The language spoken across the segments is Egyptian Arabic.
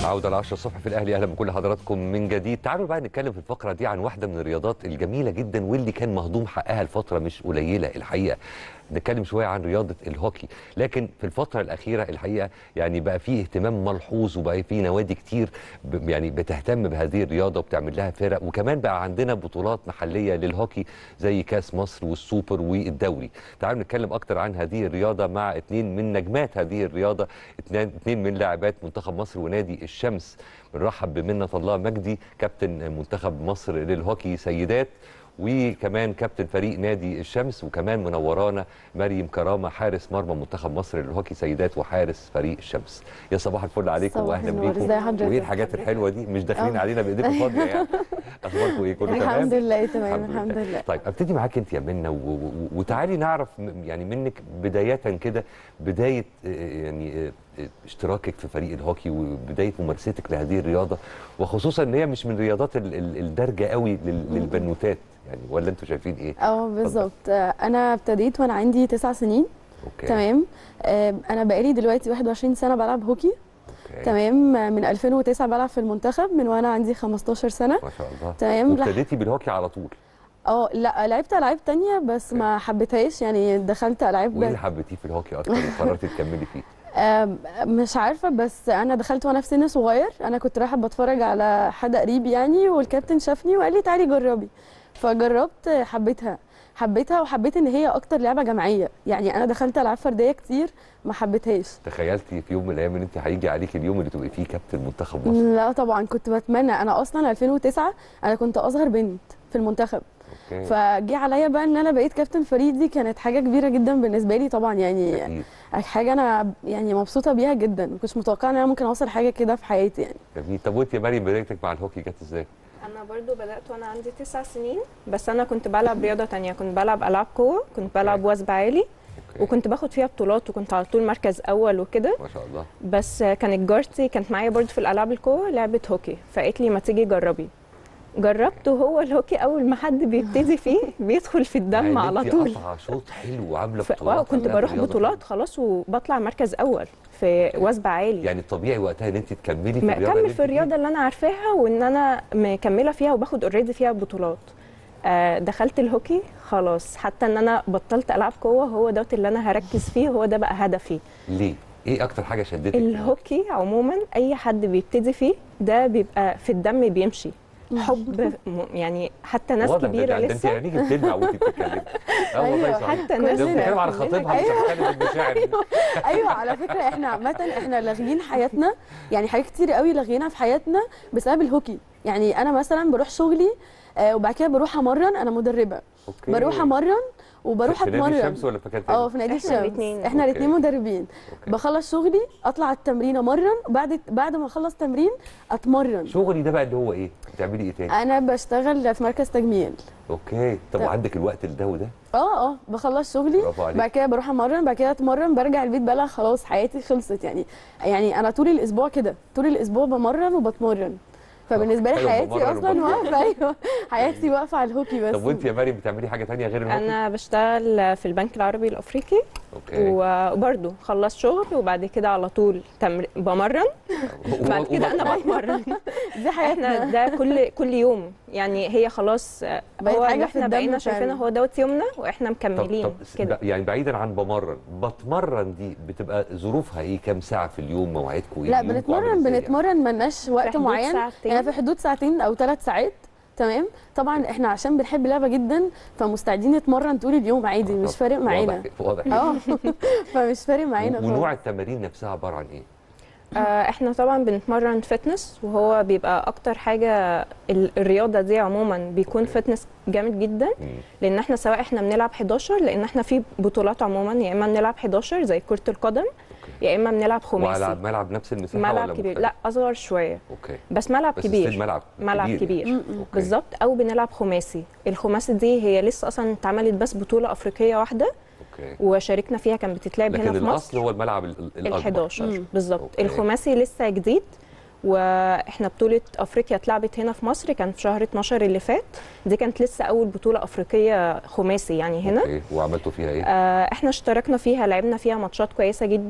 عودة العشرة الصبح في الأهلي أهلا بكل حضراتكم من جديد تعالوا بقى نتكلم في الفقرة دي عن واحدة من الرياضات الجميلة جدا واللي كان مهضوم حقها الفترة مش قليلة الحقيقة نتكلم شوية عن رياضة الهوكي لكن في الفترة الأخيرة الحقيقة يعني بقى فيه اهتمام ملحوظ وبقى فيه نوادي كتير ب- يعني بتهتم بهذه الرياضة وبتعمل لها فرق وكمان بقى عندنا بطولات محلية للهوكي زي كاس مصر والسوبر والدوري تعالوا نتكلم أكتر عن هذه الرياضة مع اتنين من نجمات هذه الرياضة اتنين, اتنين من لاعبات منتخب مصر ونادي الشمس بنرحب بمنة الله مجدي كابتن منتخب مصر للهوكي سيدات وكمان كابتن فريق نادي الشمس وكمان منورانا مريم كرامه حارس مرمى منتخب مصر للهوكي سيدات وحارس فريق الشمس يا صباح الفل عليكم صباح واهلا النور. بيكم ازي حضرتك؟ وايه الحاجات الحلوه دي مش داخلين اه. علينا بايديكم فاضيه يعني اخباركم ايه كله تمام الحمد لله تمام الحمد لله طيب ابتدي معاك انت يا منى و- و- وتعالي نعرف م- يعني منك بدايه كده بدايه آه، يعني آه، آه، اشتراكك في فريق الهوكي وبدايه ممارستك لهذه الرياضه وخصوصا ان هي مش من الرياضات ال- ال- الدارجه قوي لل- للبنوتات يعني ولا انتوا شايفين ايه؟ اه بالظبط آه، انا ابتديت وانا عندي تسع سنين اوكي تمام آه، انا بقالي دلوقتي 21 سنه بلعب هوكي اوكي تمام آه، من 2009 بلعب في المنتخب من وانا عندي 15 سنه ما شاء الله تمام لح- وابتديتي بالهوكي على طول اه لا لعبت العاب تانية بس ما حبيتهاش يعني دخلت العاب وايه اللي حبيتيه في الهوكي اكتر وقررتي تكملي فيه؟ آم، مش عارفه بس انا دخلت وانا في سن صغير انا كنت رايحه بتفرج على حد قريب يعني والكابتن شافني وقال لي تعالي جربي فجربت حبيتها حبيتها وحبيت ان هي اكتر لعبه جماعيه يعني انا دخلت العاب فرديه كتير ما حبيتهاش تخيلتي في يوم من الايام ان انت هيجي عليك اليوم اللي تبقي فيه كابتن منتخب مصر لا طبعا كنت بتمنى انا اصلا 2009 انا كنت اصغر بنت في المنتخب اوكي فجي عليا بقى ان انا بقيت كابتن فريق دي كانت حاجه كبيره جدا بالنسبه لي طبعا يعني أكيد. حاجه انا يعني مبسوطه بيها جدا ما كنتش متوقعه ان انا ممكن اوصل حاجه كده في حياتي يعني جميل طب وانت يا مريم بدايتك مع الهوكي جت ازاي؟ انا برضو بدات وانا عندي تسع سنين بس انا كنت بلعب رياضه تانية كنت بلعب العاب قوه كنت بلعب وثب عالي اوكي وكنت باخد فيها بطولات وكنت على طول مركز اول وكده ما شاء الله بس كانت جارتي كانت معايا برضو في الالعاب القوه لعبه هوكي فقالت لي ما تيجي جربي جربت وهو الهوكي اول ما حد بيبتدي فيه بيدخل في الدم يعني على انت طول قطعه شوط حلو وعامله ف... بطولات آه، كنت عاملاها في بروح الرياضة بطولات خلاص وبطلع مركز اول في وثب عالي يعني الطبيعي وقتها ان انت تكملي في ما الرياضه اكمل اللي في انت الرياضه اللي انا عارفاها وان انا مكمله فيها وباخد اوريدي فيها بطولات آه، دخلت الهوكي خلاص حتى ان انا بطلت العاب قوه هو دوت اللي انا هركز فيه هو ده بقى هدفي ليه؟ ايه اكتر حاجه شدتك؟ في الهوكي عموما اي حد بيبتدي فيه ده بيبقى في الدم بيمشي حب م- يعني حتى ناس واضح ده- كبيره ده انت لسه عينيك بتلمع وانت بتتكلمي اه والله أيوة، صح حتى ناس ده بتتكلم على كلنا خطيبها مش أيوة. بتتكلم بالمشاعر ايوه على فكره احنا عامه احنا لاغيين حياتنا يعني حاجات كتير قوي لاغيينها في حياتنا بسبب الهوكي يعني انا مثلا بروح شغلي آه وبعد كده بروح امرن انا مدربه اوكي بروح امرن وبروح في نادي اتمرن الشمس ولا في مكان تاني؟ اه في نادي إحنا الشمس الاتنين. احنا أوكي. الاثنين مدربين أوكي. بخلص شغلي اطلع التمرين امرن وبعد بعد ما اخلص تمرين اتمرن شغلي ده بقى اللي هو ايه؟ بتعملي ايه تاني؟ انا بشتغل في مركز تجميل اوكي طب طب. وعندك الوقت لده وده؟ اه اه بخلص شغلي برافو عليك. بعد كده بروح امرن بعد كده اتمرن برجع البيت بقى لا خلاص حياتي خلصت يعني يعني انا طول الاسبوع كده طول الاسبوع بمرن وبتمرن فبالنسبه لي حلو، حياتي بمرن اصلا وبتمرن. واقفه ايوه حياتي واقفه على الهوكي بس طب وانت يا مريم بتعملي حاجه تانية غير الهوكي؟ انا بشتغل في البنك العربي الافريقي اوكي وبرضه خلصت شغل وبعد كده على طول تمر... بمرن بعد كده انا بتمرن دي حياتنا احنا ده كل كل يوم يعني هي خلاص آه، بقت هو حاجة اللي في احنا الدم بقينا شايفينها فعلا. هو دوت يومنا واحنا طب مكملين طب كده ب- يعني بعيدا عن بمرن بتمرن دي بتبقى ظروفها ايه كام ساعه في اليوم مواعيدكم ايه لا يومكم بنتمرن عامل إزاي يعني؟ بنتمرن ملناش وقت حدود معين ساعتين. يعني في حدود ساعتين او ثلاث ساعات تمام طبعا احنا عشان بنحب اللعبه جدا فمستعدين نتمرن طول اليوم عادي آه، مش طب فارق معانا واضح واضح اه فمش فارق معانا و- ونوع خالص التمارين نفسها عباره عن ايه؟ آه، احنا طبعا بنتمرن فتنس وهو بيبقى اكتر حاجه ال- الرياضه دي عموما بيكون أوكي. فتنس جامد جدا مم. لان احنا سواء احنا بنلعب 11 لان احنا في بطولات عموما يا اما بنلعب 11 زي كره القدم يا اما بنلعب خماسي وعلى ملعب نفس المساحه ولا ملعب كبير مختلف؟ لا اصغر شويه اوكي بس ملعب بس كبير ستيل ملعب ملعب كبير, كبير, يعني. م- م. أوكي. بالظبط او بنلعب خماسي الخماسي دي هي لسه اصلا اتعملت بس بطوله افريقيه واحده اوكي وشاركنا فيها كانت بتتلعب هنا لكن في الاصل مصر هو الملعب ال- ال- ال الاكبر 11 مم. بالظبط أوكي. الخماسي لسه جديد واحنا بطوله افريقيا اتلعبت هنا في مصر كان في شهر 12 اللي فات دي كانت لسه اول بطوله افريقيه خماسي يعني هنا اوكي وعملتوا فيها ايه؟ آه، احنا اشتركنا فيها لعبنا فيها ماتشات كويسه جدا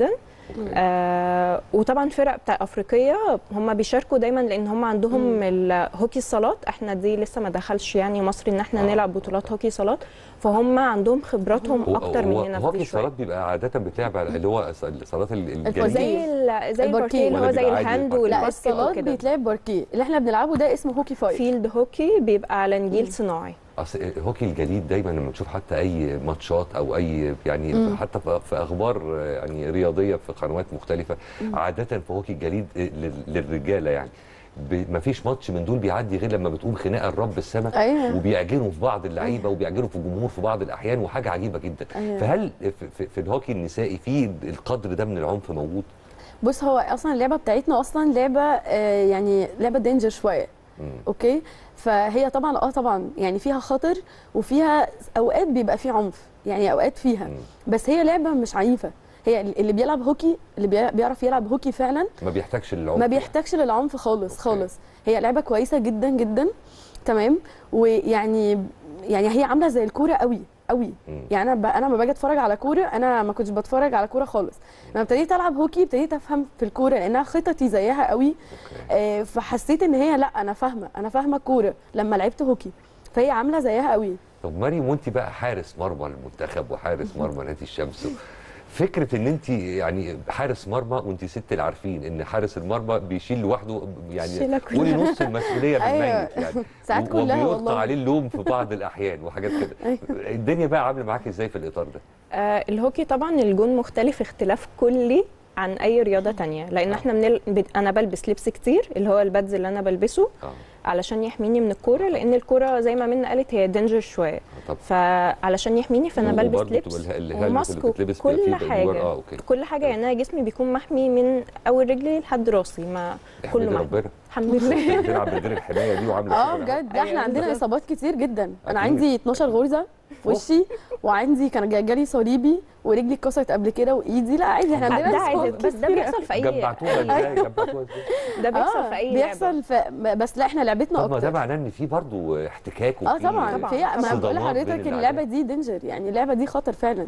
آه وطبعا فرق بتاع افريقيه هم بيشاركوا دايما لان هم عندهم الهوكي الصالات احنا دي لسه ما دخلش يعني مصر ان احنا آه. نلعب بطولات هوكي صالات فهم عندهم خبراتهم هو- اكتر هو- مننا في هوكي دي شويه الصالات بيبقى عاده بتلعب على اللي هو الصالات ال- الجليد زي ال- زي الباركيه. الباركيه اللي ولا هو زي بيبقى عادي الهاند الباركيه؟ لا والباسكت الصالات وكده بيتلعب باركيه اللي احنا بنلعبه ده اسمه هوكي فايف فيلد هوكي بيبقى على نجيل صناعي اصل هوكي الجليد دايما لما تشوف حتى اي ماتشات او اي يعني مم. حتى في في اخبار آه، يعني رياضيه في قنوات مختلفه عاده في هوكي الجليد آه، لل- للرجاله يعني ما فيش ماتش من دول بيعدي غير لما بتقوم خناقه لرب السماء ايوه وبيعجنوا في بعض اللعيبه وبيعجنوا في الجمهور في بعض الاحيان وحاجه عجيبه جدا أيوة. فهل في, في, في الهوكي النسائي في القدر ده من العنف موجود؟ بص هو اصلا اللعبه بتاعتنا اصلا لعبه آه، يعني لعبه دينجر شويه مم. اوكي فهي طبعا اه طبعا يعني فيها خطر وفيها اوقات بيبقى فيه عنف يعني اوقات فيها مم. بس هي لعبه مش عنيفه هي اللي بيلعب هوكي اللي بي- بيعرف يلعب هوكي فعلا ما بيحتاجش للعنف ما بيحتاجش للعنف خالص أوكي. خالص هي لعبه كويسه جدا جدا تمام ويعني يعني هي عامله زي الكوره قوي قوي مم. يعني انا ب... انا لما باجي اتفرج على كوره انا ما كنتش بتفرج على كوره خالص لما ابتديت العب هوكي ابتديت افهم في الكوره لانها خططي زيها قوي أوكي. آه، فحسيت ان هي لا انا فاهمه انا فاهمه الكوره لما لعبت هوكي فهي عامله زيها قوي طب مريم وانت بقى حارس مرمى المنتخب وحارس مرمى نادي الشمس فكره ان انت يعني حارس مرمى وانت ست العارفين ان حارس المرمى بيشيل لوحده يعني شيلة كلها. قولي نص المسؤوليه من أيوة. الميت يعني ساعات و- كلها وبيلقى والله. عليه اللوم في بعض الاحيان وحاجات كده أيوة. الدنيا بقى عامله معاك ازاي في الاطار ده؟ آه الهوكي طبعا الجون مختلف اختلاف كلي عن اي رياضه تانية لان آه. احنا بنل... ب- انا بلبس لبس كتير اللي هو البادز اللي انا بلبسه اه علشان يحميني من الكوره لان الكوره زي ما منى قالت هي دينجر شويه طب فعلشان يحميني فانا بلبس وبرضه لبس تبقى اله- الهلمت وماسك اللي بتلبس بيبقى كل فيه بالجوار. حاجه اه اوكي كل حاجه يعني انا جسمي بيكون محمي من اول رجلي لحد راسي ما احمدي كله محمي ربنا الحمد لله بتلعب بدير الحمايه دي وعامله اه شغل. بجد ده احنا أيوة عندنا بالظبط. اصابات كتير جدا أكيد. انا عندي 12 غرزه في وشي وعندي كان جا- جالي صليبي ورجلي اتكسرت قبل كده وايدي لا عادي احنا ده عندنا ده عادي إصابات بس ده كتير. بيحصل في اي جمعتوها ازاي؟ جمعتوها ازاي؟ ده بيحصل آه في اي لعبه بيحصل في بس لا احنا لعبتنا طب ما ده اكتر معناه ان في برضه احتكاك اه وفي طبعا طبعاً. في ما أنا بقول صدمات بين لحضرتك اللاعبين. اللعبه دي دينجر يعني اللعبه دي خطر فعلا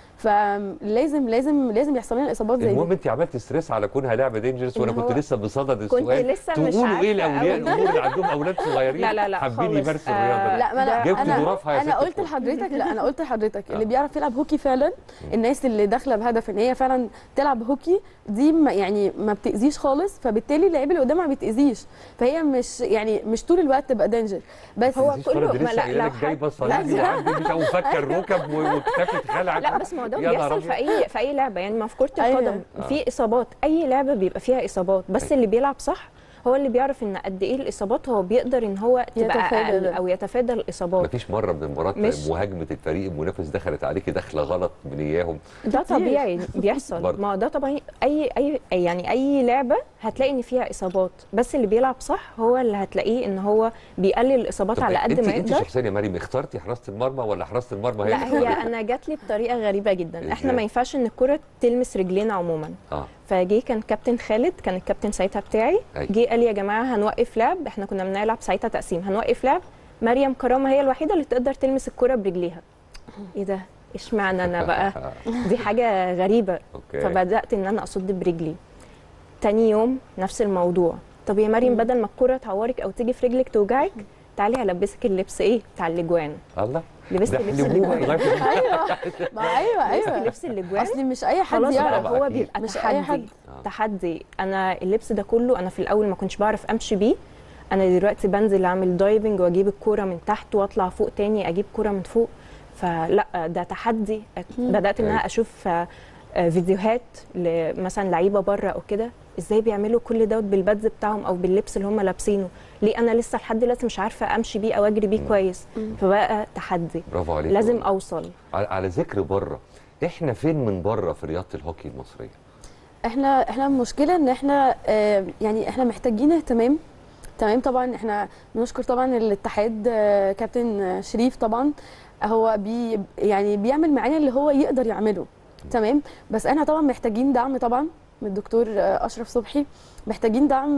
فلازم لازم لازم يحصل لنا اصابات زي المهم دي انت عملت ستريس على كونها لعبه دينجرس وانا إن كنت هو- لسه بصدد كنت السؤال لسه مش تقولوا ايه عارفة لاولياء أوي. الامور اللي عندهم اولاد صغيرين لا لا لا حابين خالص. يمارسوا آه، الرياضه دي لا ما انا جبت انا ظروفها يا انا ست قلت الكل. لحضرتك لا انا قلت لحضرتك آه. اللي بيعرف يلعب هوكي فعلا الناس اللي داخله بهدف ان هي فعلا تلعب هوكي دي ما يعني ما بتاذيش خالص فبالتالي اللعيب اللي قدامها ما بتاذيش فهي مش يعني مش طول الوقت تبقى دينجر بس هو مفيش كله- فرد ما لسه لا- قايله لو لك جايبه حد- صليبي لا. وعندي مش او فك الركب و- وكتافي اتخلع لا بس ما هو ده يا نهار بيحصل في أبيض. اي في اي لعبه يعني ما في كره أيوة. القدم آه. في اصابات اي لعبه بيبقى فيها اصابات بس أيوة. اللي بيلعب صح هو اللي بيعرف ان قد ايه الاصابات هو بيقدر ان هو تبقى يتفادى اقل ده. او يتفادى الاصابات مفيش مره من المرات مش- مهاجمه الفريق المنافس دخلت عليكي دخله غلط من اياهم ده كتير. طبيعي بيحصل برضه. ما هو ده طبيعي اي اي أي- يعني اي لعبه هتلاقي ان فيها اصابات بس اللي بيلعب صح هو اللي هتلاقيه ان هو بيقلل الاصابات طب على قد انت ما انت يقدر شخصيا يا مريم اخترتي حراسه المرمى ولا حراسه المرمى هي لا اللي هي اختارت؟ انا جات لي بطريقه غريبه جدا احنا إزاي؟ ما ينفعش ان الكره تلمس رجلينا عموما اه فجه كان كابتن خالد كان الكابتن ساعتها بتاعي أيوة. جه قال لي يا جماعه هنوقف لعب احنا كنا بنلعب ساعتها تقسيم هنوقف لعب مريم كرامه هي الوحيده اللي تقدر تلمس الكره برجليها ايه ده اشمعنى انا بقى دي حاجه غريبه اوكي فبدات ان انا اصد برجلي تاني يوم نفس الموضوع طب يا مريم مم. بدل ما الكره تعورك او تيجي في رجلك توجعك تعالي هلبسك اللبس ايه بتاع الاجوان الله لبست ده لبس حلموها الاجوان لغايه ايوه ما ايوه لبست ايوه لبس الاجوان اصلي مش اي حد خلاص يعرف بقى طبعا هو أكيد. بيبقى مش أي تحدي حد. آه. تحدي انا اللبس ده كله انا في الاول ما كنتش بعرف امشي بيه انا دلوقتي بنزل اعمل دايفنج واجيب الكوره من تحت واطلع فوق تاني اجيب كوره من فوق فلا ده تحدي بدات ان انا أيوة. اشوف آه، آه، فيديوهات مثلا لعيبه بره او كده ازاي بيعملوا كل دوت بالبادز بتاعهم او باللبس اللي هم لابسينه ليه انا لسه لحد دلوقتي مش عارفه امشي بيه او اجري بيه كويس فبقى تحدي برافو عليك لازم والله. اوصل على, على ذكر بره احنا فين من بره في رياضه الهوكي المصريه احنا احنا المشكله ان احنا آه، يعني احنا محتاجين اهتمام تمام طبعا احنا بنشكر طبعا الاتحاد آه، كابتن آه، شريف طبعا هو بي يعني بيعمل معانا اللي هو يقدر يعمله تمام بس احنا طبعا محتاجين دعم طبعا من الدكتور آه، اشرف صبحي محتاجين دعم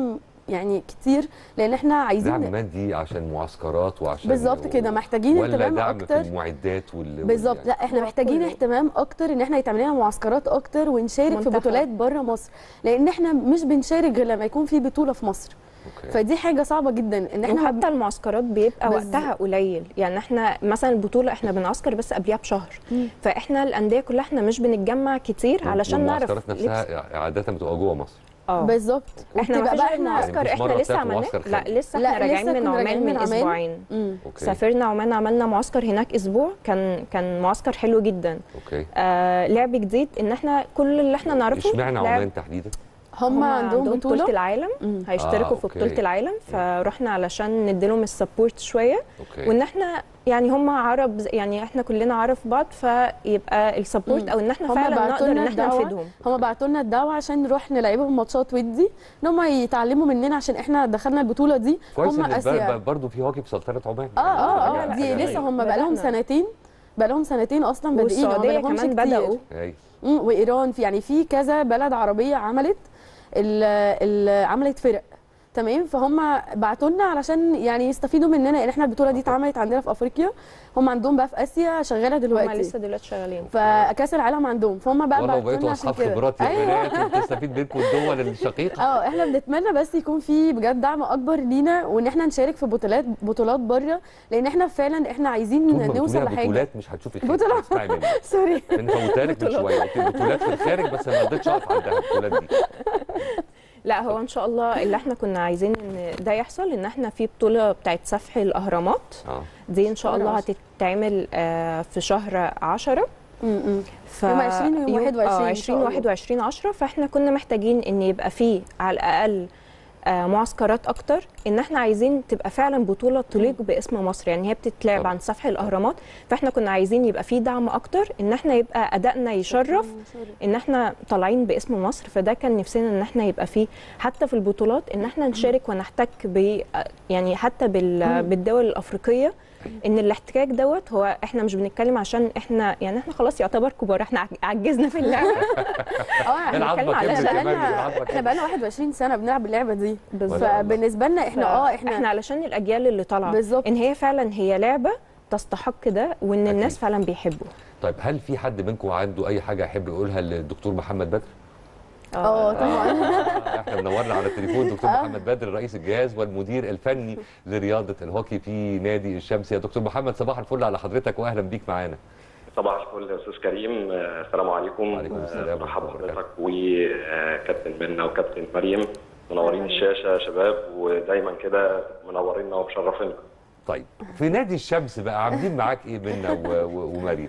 يعني كتير لان احنا عايزين دعم مادي عشان معسكرات وعشان بالظبط كده محتاجين ولا اهتمام دعم اكتر في المعدات وال بالظبط وال- لا احنا هو محتاجين كله. اهتمام اكتر ان احنا يتعمل لنا معسكرات اكتر ونشارك في منتخب. بطولات بره مصر لان احنا مش بنشارك غير لما يكون في بطوله في مصر أوكي. فدي حاجه صعبه جدا ان احنا وحتى المعسكرات بيبقى بز- وقتها قليل يعني احنا مثلا البطوله احنا بنعسكر بس قبلها بشهر مم. فاحنا الانديه كلها احنا مش بنتجمع كتير علشان نعرف والمعسكرات لبس- نفسها عاده بتبقى جوه مصر اه بالظبط احنا ما وبتبقى فيش بقى غير احنا معسكر يعني مفيش احنا مرة لسه طلعتوا عملناه معسكر لا خارجي؟ لسه لا، احنا راجعين لسه من كنا عمان راجعين من من عمان. اسبوعين مم. اوكي سافرنا عمان عملنا معسكر هناك اسبوع كان كان معسكر حلو جدا اوكي آه لعب جديد ان احنا كل اللي احنا نعرفه اشمعنى لعب- عمان تحديدا؟ هم عندهم بطولة بطوله العالم مم. هيشتركوا آه، في أوكي. بطولة العالم فرحنا علشان نديلهم السبورت شوية اوكي وان احنا يعني هم عرب ز- يعني احنا كلنا عرب بعض فيبقى السبورت مم. او ان احنا هم فعلا بعتوا نقدر لنا ان احنا الدعوة. نفيدهم هم بعتوا لنا الدعوه عشان نروح نلعبهم ماتشات ودي ان هم يتعلموا مننا عشان احنا دخلنا البطوله دي كويس هم ان اسيا برضه في هوكي في سلطنه عمان اه اه يعني اه حاجة- دي حاجة لسه هايلة. هم بقى لهم بدأنا. سنتين بقى لهم سنتين اصلا بادئين والسعودية ما بقالهمش كمان كتير. بدأوا هايل. مم، وايران في يعني في كذا بلد عربيه عملت ال ال عملت فرق تمام فهم بعتوا لنا علشان يعني يستفيدوا مننا ان احنا البطوله دي اتعملت عندنا في افريقيا هم عندهم بقى في اسيا شغاله هم دلوقتي لسه دلوقتي شغالين فكاس العالم عندهم فهم بقى والله بعتوا لنا بقيتوا عشان اصحاب كده خبرات يا ايوه بنات وبتستفيد منكم الدول الشقيقه اه احنا بنتمنى بس يكون في بجد دعم اكبر لينا وان احنا نشارك في بطولات بطولات بره لان احنا فعلا احنا عايزين طول ما نوصل بتقوليها لحاجه بطولات مش هتشوفي الخير بطولات. اسمعي مني سوري انا فوتها لك من شويه قلت لي بطولات في الخارج بس ما رضيتش اقف عندها البطولات دي لا هو ان شاء الله اللي احنا كنا عايزين ان ده يحصل ان احنا في بطولة بتاعت سفح الاهرامات اه دي ان شاء شهر الله عشرة. هتتعمل آه، في شهر 10 م-م. ف يوم 20 ويوم 21 اه إن شاء 20 الله. 21 10 فاحنا كنا محتاجين ان يبقى فيه على الاقل آه، معسكرات اكتر ان احنا عايزين تبقى فعلا بطوله تليق باسم مصر يعني هي بتتلعب طبعا. عن سفح الاهرامات فاحنا كنا عايزين يبقى فيه دعم اكتر ان احنا يبقى ادائنا يشرف ان احنا طالعين باسم مصر فده كان نفسنا ان احنا يبقى فيه حتى في البطولات ان احنا نشارك ونحتك ب يعني حتى بال بالدول الافريقيه ان الاحتكاك دوت هو احنا مش بنتكلم عشان احنا يعني احنا خلاص يعتبر كبار احنا عج- عجزنا في اللعبه اه احنا العظمه بنتكلم على كبرت احنا كمان بقالنا العظمه احنا كبرت بقالنا 21 سنه بنلعب اللعبه دي بالظبط. فبالنسبه لنا احنا اه احنا احنا علشان الاجيال اللي طالعه بالظبط. ان هي فعلا هي لعبه تستحق ده وان أكيد. الناس فعلا بيحبوا طيب هل في حد منكم عنده اي حاجه يحب يقولها للدكتور محمد بدر؟ اه طبعا آه، احنا منورنا على التليفون دكتور محمد بدر رئيس الجهاز والمدير الفني لرياضه الهوكي في نادي الشمس يا دكتور محمد صباح الفل على حضرتك واهلا بيك معانا صباح الفل يا استاذ كريم آه، السلام عليكم وعليكم السلام آه، مرحبا ورحمة الله بحضرتك وكابتن منى وكابتن مريم منورين الشاشه يا شباب ودايما كده منورينا ومشرفينا طيب في نادي الشمس بقى عاملين معاك ايه منا و- و- ومريم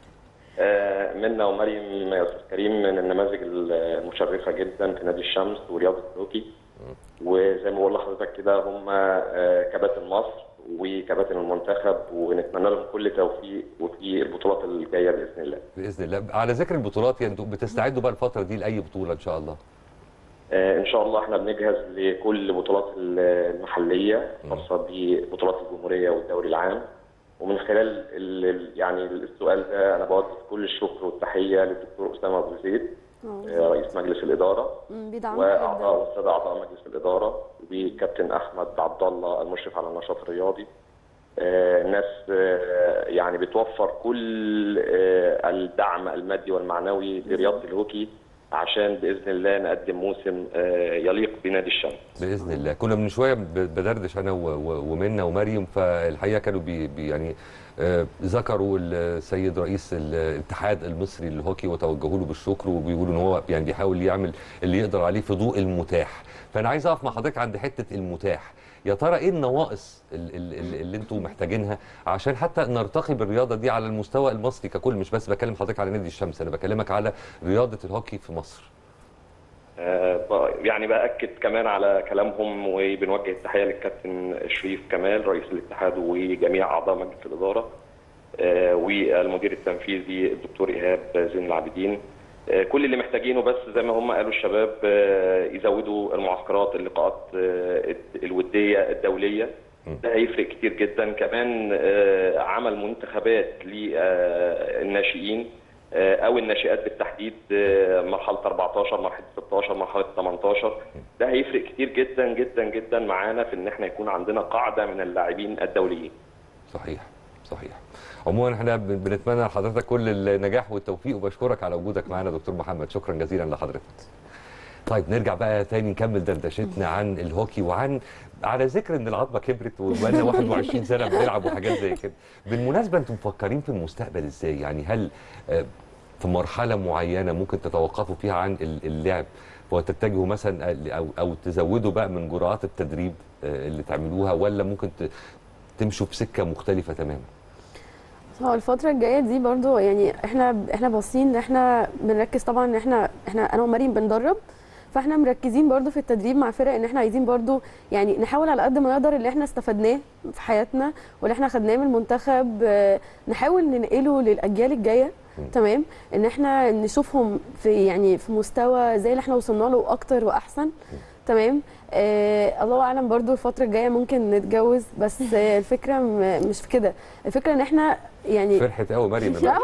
آه، منى ومريم يا استاذ كريم من النماذج المشرفه جدا في نادي الشمس ورياضه الهوكي وزي ما بقول لحضرتك كده هم آه، كباتن مصر وكباتن المنتخب ونتمنى لهم كل توفيق وفي البطولات الجايه باذن الله باذن الله على ذكر البطولات يعني انتوا بتستعدوا بقى الفتره دي لاي بطوله ان شاء الله آه، ان شاء الله احنا بنجهز لكل بطولات المحليه خاصه ببطولات الجمهوريه والدوري العام ومن خلال ال- ال- يعني السؤال ده انا بوجه كل الشكر والتحيه للدكتور اسامه ابو زيد آه، رئيس مجلس الاداره م، بيدعمونا جدا واعضاء والساده اعضاء مجلس الاداره وكابتن احمد عبد الله المشرف على النشاط الرياضي آه، الناس آه، يعني بتوفر كل آه، الدعم المادي والمعنوي لرياضه الهوكي عشان باذن الله نقدم موسم آه، يليق بنادي الشمس باذن الله كنا من شويه ب- بدردش انا و- و- ومنى ومريم فالحقيقه كانوا بي بي يعني آه، ذكروا السيد رئيس الاتحاد المصري للهوكي وتوجهوا له بالشكر وبيقولوا ان هو يعني بيحاول يعمل اللي يقدر عليه في ضوء المتاح فانا عايز اقف مع حضرتك عند حته المتاح يا ترى ايه النواقص ال- ال- ال- اللي انتم محتاجينها عشان حتى نرتقي بالرياضه دي على المستوى المصري ككل مش بس بكلم حضرتك على نادي الشمس انا بكلمك على رياضه الهوكي في مصر آه، ب- يعني باكد كمان على كلامهم وبنوجه التحيه للكابتن شريف كمال رئيس الاتحاد وجميع اعضاء مجلس الاداره آه، والمدير التنفيذي الدكتور ايهاب زين العابدين آه، كل اللي محتاجينه بس زي ما هم قالوا الشباب آه، يزودوا المعسكرات اللقاءات آه، الوديه الدوليه ده هيفرق كتير جدا كمان آه، عمل منتخبات للناشئين آه، او الناشئات بالتحديد آه، مرحله 14 مرحله 16 مرحله 18 ده هيفرق كتير جدا جدا جدا معانا في ان احنا يكون عندنا قاعده من اللاعبين الدوليين صحيح صحيح عموما احنا بن- بنتمنى لحضرتك كل النجاح والتوفيق وبشكرك على وجودك معنا دكتور محمد شكرا جزيلا لحضرتك طيب نرجع بقى تاني نكمل دردشتنا عن الهوكي وعن على ذكر ان العظمه كبرت وبقالنا 21 سنه بنلعب وحاجات زي كده بالمناسبه انتم مفكرين في المستقبل ازاي يعني هل آه، في مرحله معينه ممكن تتوقفوا فيها عن ال- اللعب وتتجهوا مثلا او او تزودوا بقى من جرعات التدريب آه، اللي تعملوها ولا ممكن ت- تمشوا في سكه مختلفه تماما هو الفترة الجاية دي برضو يعني احنا احنا باصين ان احنا بنركز طبعا ان احنا احنا انا ومريم بندرب فاحنا مركزين برضو في التدريب مع فرق ان احنا عايزين برضو يعني نحاول على قد ما نقدر اللي احنا استفدناه في حياتنا واللي احنا خدناه من المنتخب آه، نحاول ننقله للاجيال الجايه مم. تمام ان احنا نشوفهم في يعني في مستوى زي اللي احنا وصلنا له اكتر واحسن تمام آه الله اعلم برضو الفتره الجايه ممكن نتجوز بس آه الفكره م- مش في كده الفكره ان احنا يعني فرحت قوي مريم لا.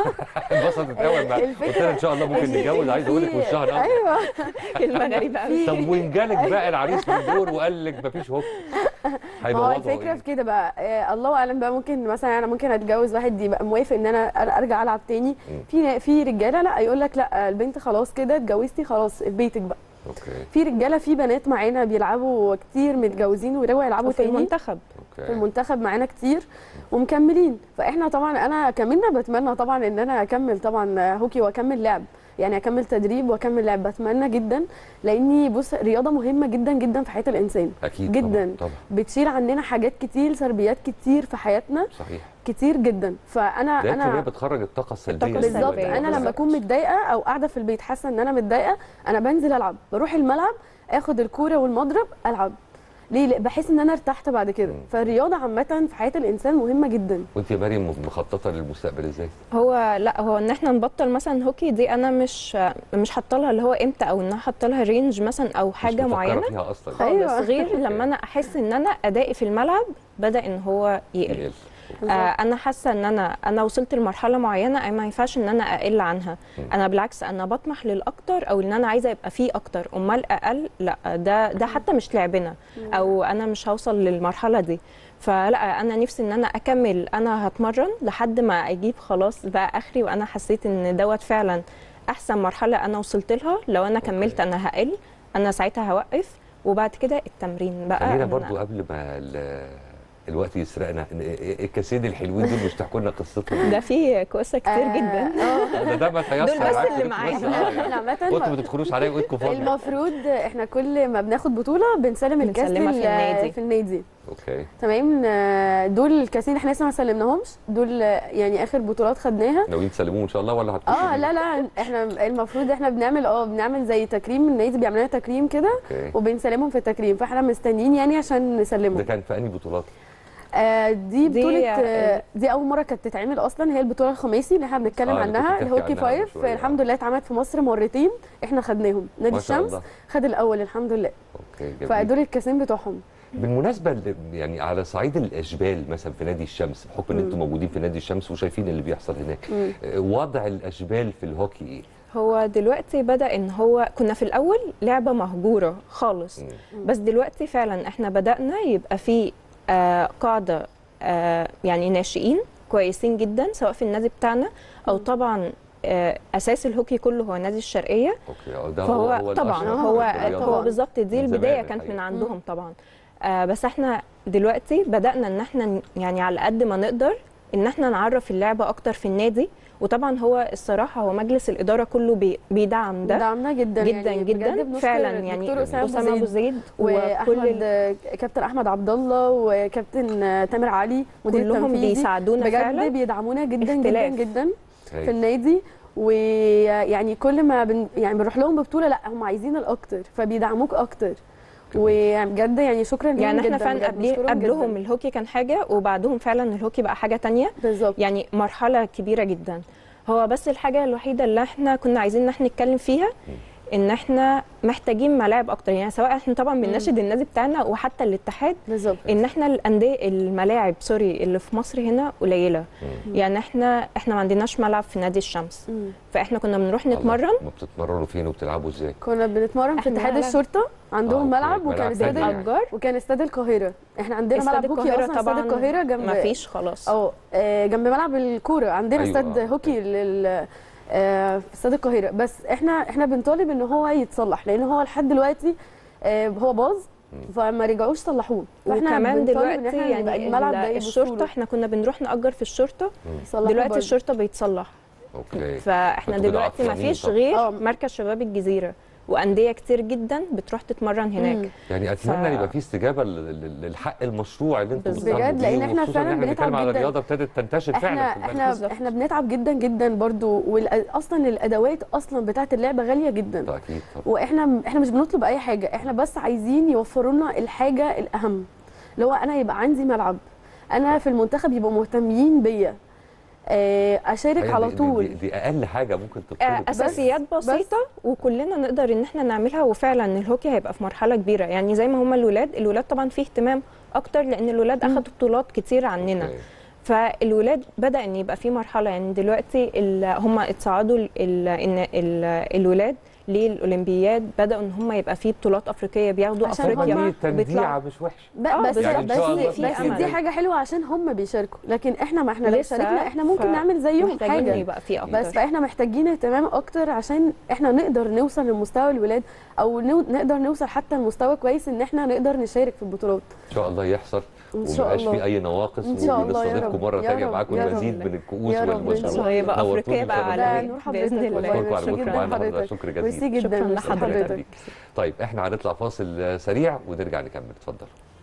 انبسطت قوي لما قلت لها ان شاء الله ممكن نتجوز عايز اقول لك في- وشها نقط ايوه كلمه غريبه قوي طب وان جالك بقى العريس من دور وقال لك مفيش هوك ما هيبقى هو وضعه الفكره إيه؟ في كده بقى آه الله اعلم بقى ممكن مثلا انا ممكن اتجوز واحد يبقى موافق ان انا أر- ارجع العب تاني في في رجاله لا يقول لك لا البنت خلاص كده اتجوزتي خلاص في بيتك بقى اوكي في رجاله في بنات معانا بيلعبوا كتير متجوزين ورجعوا يلعبوا وفي تاني المنتخب في اوكي المنتخب معانا كتير ومكملين فاحنا طبعا انا كملنا بتمنى طبعا ان انا اكمل طبعا هوكي واكمل لعب يعني اكمل تدريب واكمل لعب بتمنى جدا لاني بص رياضه مهمه جدا جدا في حياه الانسان اكيد جدا. طبعا, طبعا. بتشيل عننا حاجات كتير سلبيات كتير في حياتنا صحيح كتير جدا فانا ده انا هي بتخرج الطاقه السلبيه الطاقة اللي بالظبط جوانا. انا لما اكون متضايقه او قاعده في البيت حاسه ان انا متضايقه انا بنزل العب بروح الملعب اخد الكوره والمضرب العب ليه لأ، بحس ان انا ارتحت بعد كده مم. فالرياضه عامه في حياه الانسان مهمه جدا وانت يا مريم مخططه للمستقبل ازاي؟ هو لا هو ان احنا نبطل مثلا هوكي دي انا مش مش حاطه لها اللي هو امتى او ان انا حاطه لها رينج مثلا او مش حاجه مفكرة معينه فيها اصلا خالص أيوة. غير لما انا احس ان انا ادائي في الملعب بدا ان هو يقل يقل. آه انا حاسه ان انا انا وصلت لمرحله معينه أي ما ينفعش ان انا اقل عنها مم. انا بالعكس انا بطمح للاكتر او ان انا عايزه يبقى فيه اكتر امال اقل لا ده ده حتى مش لعبنا او انا مش هوصل للمرحله دي فلا انا نفسي ان انا اكمل انا هتمرن لحد ما اجيب خلاص بقى اخري وانا حسيت ان دوت فعلا احسن مرحله انا وصلت لها لو انا كملت انا هقل انا ساعتها هوقف وبعد كده التمرين بقى خلينا إن برضو قبل ما ال- الوقت يسرقنا إن- الكاسين الحلوين دول مش تحكوا لنا قصتهم ده فيه كوسه كتير آه، جدا اه ده ده ما تيسر دول بس معاكم، اللي انتوا معانا. بس- آه، يعني. احنا عامه انتوا ما تدخلوش عليا وايدكم فاضيه المفروض احنا كل ما بناخد بطوله بنسلم الكاس بنسلمها في لل- النادي. في النادي اوكي تمام آه، دول الكاسين اللي احنا لسه ما سلمناهمش دول آه، يعني اخر بطولات خدناها ناويين تسلموه ان شاء الله ولا هتخشوا اه بيه؟ لا لا احنا المفروض احنا بنعمل اه بنعمل زي تكريم النادي بيعمل لنا تكريم كده اوكي وبنسلمهم في التكريم فاحنا مستنيين يعني عشان ده نسلمهم كان في انهي بطولات؟ آه دي دي- بطولة آه دي أول مرة كانت تتعمل أصلا هي البطولة الخماسي اللي احنا بنتكلم آه، اللي كنت عنها بتحكي الهوكي عنها من فايف شوية. الحمد لله اتعملت في مصر مرتين احنا خدناهم نادي ما شاء الشمس الله خد الأول الحمد لله اوكي جميل فدول الكاسين بتوعهم بالمناسبه ل- يعني على صعيد الاشبال مثلا في نادي الشمس بحكم ان مم. انتم موجودين في نادي الشمس وشايفين اللي بيحصل هناك مم. آه، وضع الاشبال في الهوكي ايه؟ هو دلوقتي بدا ان هو كنا في الاول لعبه مهجوره خالص مم. بس دلوقتي فعلا احنا بدانا يبقى في آه قاعده آه يعني ناشئين كويسين جدا سواء في النادي بتاعنا او مم. طبعا آه اساس الهوكي كله هو نادي الشرقيه اوكي آه، ده فهو هو طبعا الأشهر هو في الرياضة. هو بالظبط دي من البدايه زمان كانت من الحقيقة. عندهم طبعا آه بس احنا دلوقتي بدانا ان احنا ن- يعني على قد ما نقدر ان احنا نعرف اللعبه اكتر في النادي وطبعا هو الصراحه هو مجلس الاداره كله بي بيدعم ده دعمنا جدا جدا يعني جدا بجد بنشكر فعلا يعني دكتور أسامة اسامه ابو أبو زيد واحمد وكل ال- كابتن احمد عبد الله وكابتن آه، تامر علي مدير كلهم التنفيذي بيساعدونا بجد فعلا بيدعمونا جدا اختلاف. جدا جدا هاي. في النادي ويعني كل ما بن يعني بنروح لهم ببطوله لا هم عايزين الاكتر فبيدعموك اكتر وبجد يعني شكرا ليهم يعني احنا جدا فعلا بجد، قبلي- بشكرهم قبلهم جداً. الهوكي كان حاجه وبعدهم فعلا الهوكي بقى حاجه تانية بالظبط يعني مرحله كبيره جدا هو بس الحاجه الوحيده اللي احنا كنا عايزين ان احنا نتكلم فيها ان احنا محتاجين ملاعب اكتر يعني سواء احنا طبعا بنناشد النادي بتاعنا وحتى الاتحاد بالظبط ان احنا الانديه الملاعب سوري اللي في مصر هنا قليله يعني احنا احنا ما عندناش ملعب في نادي الشمس مم. فاحنا كنا بنروح الله، نتمرن ما بتتمرنوا فين وبتلعبوا ازاي كنا بنتمرن في إحنا اتحاد ملعب. الشرطه عندهم آه، أوكي. ملعب وكان ملعب استاد تاني يعني. اجار وكان استاد القاهره احنا عندنا استاد ملعب هوكي القاهره اصلا طبعا استاد القاهره جنب ما فيش خلاص اه آه، جنب ملعب الكوره عندنا أيوة، استاد آه، هوكي لل آه، في استاد القاهره بس احنا احنا بنطالب ان هو يتصلح لان هو لحد دلوقتي آه، هو باظ فما رجعوش صلحوه فاحنا وكمان بنطالب إن دلوقتي إحنا يبقى يعني الملعب ده ال- يبصوا الشرطه له. احنا كنا بنروح نأجر في الشرطه يصلحوه دلوقتي برضه. الشرطه بيتصلح اوكي فاحنا فأنتوا كده دلوقتي ما عطلانين فيش طبعاً. غير آه. مركز شباب الجزيره وانديه كتير جدا بتروح تتمرن هناك مم. يعني اتمنى ف- يبقى في استجابه لل- لل- للحق المشروع اللي انتم بالظبط. بتطالبوا بجد، بيه، لأن إحنا وخصوصاً فعلاً إن احنا بنتعب بنتكلم على جداً. رياضه ابتدت تنتشر احنا فعلا في البلد. احنا بالظبط. احنا بنتعب جدا جدا برضو واصلا الادوات اصلا بتاعه اللعبه غاليه جدا ده اكيد طبعا واحنا احنا مش بنطلب اي حاجه احنا بس عايزين يوفروا لنا الحاجه الاهم اللي هو انا يبقى عندي ملعب انا في المنتخب يبقوا مهتمين بيا آه، اشارك هي على دي- دي, طول دي, دي اقل حاجه ممكن آه، تطلب اساسيات بسيطه وكلنا نقدر ان احنا نعملها وفعلا الهوكي هيبقى في مرحله كبيره يعني زي ما هم الولاد الولاد طبعا فيه اهتمام اكتر لان الولاد مم. اخذوا بطولات كتير عننا أوكي. فالولاد بدا ان يبقى في مرحله يعني دلوقتي ال- هم اتصعدوا ال- ال- ان ال- الولاد للاولمبياد بداوا ان هم يبقى في بطولات افريقيه بياخدوا عشان افريقيا هما دي تنديعه بيطلعوا مش وحشه ب- آه، بس يعني إن شاء الله بس في بس أمل. دي حاجه حلوه عشان هم بيشاركوا لكن احنا ما احنا لو لسه، شاركنا احنا ممكن ف- نعمل زيهم محتاجين حاجه يبقى في اكتر بس فاحنا محتاجين اهتمام اكتر عشان احنا نقدر نوصل لمستوى الولاد او نو- نقدر نوصل حتى لمستوى كويس ان احنا نقدر نشارك في البطولات ان شاء الله يحصل ان شاء ومبقاش في الله اي نواقص إن شاء الله، يا ونستضيفكم رب، مره يا ثانيه رب، معاكم يا رب. مزيد من الكؤوس يا رب، إن والمشروعات شاء الله. يبقى نورتوني أفريقيا بقى بصراحة. على لا خير نور بإذن حضرتك الله. والله بشكركم على ميرسي وجودكم جدا معانا النهارده لحضرتك شكر جزيلا ميرسي جدا شكراً ميرسي لحضرتك. لحضرتك طيب احنا هنطلع فاصل سريع ونرجع نكمل اتفضل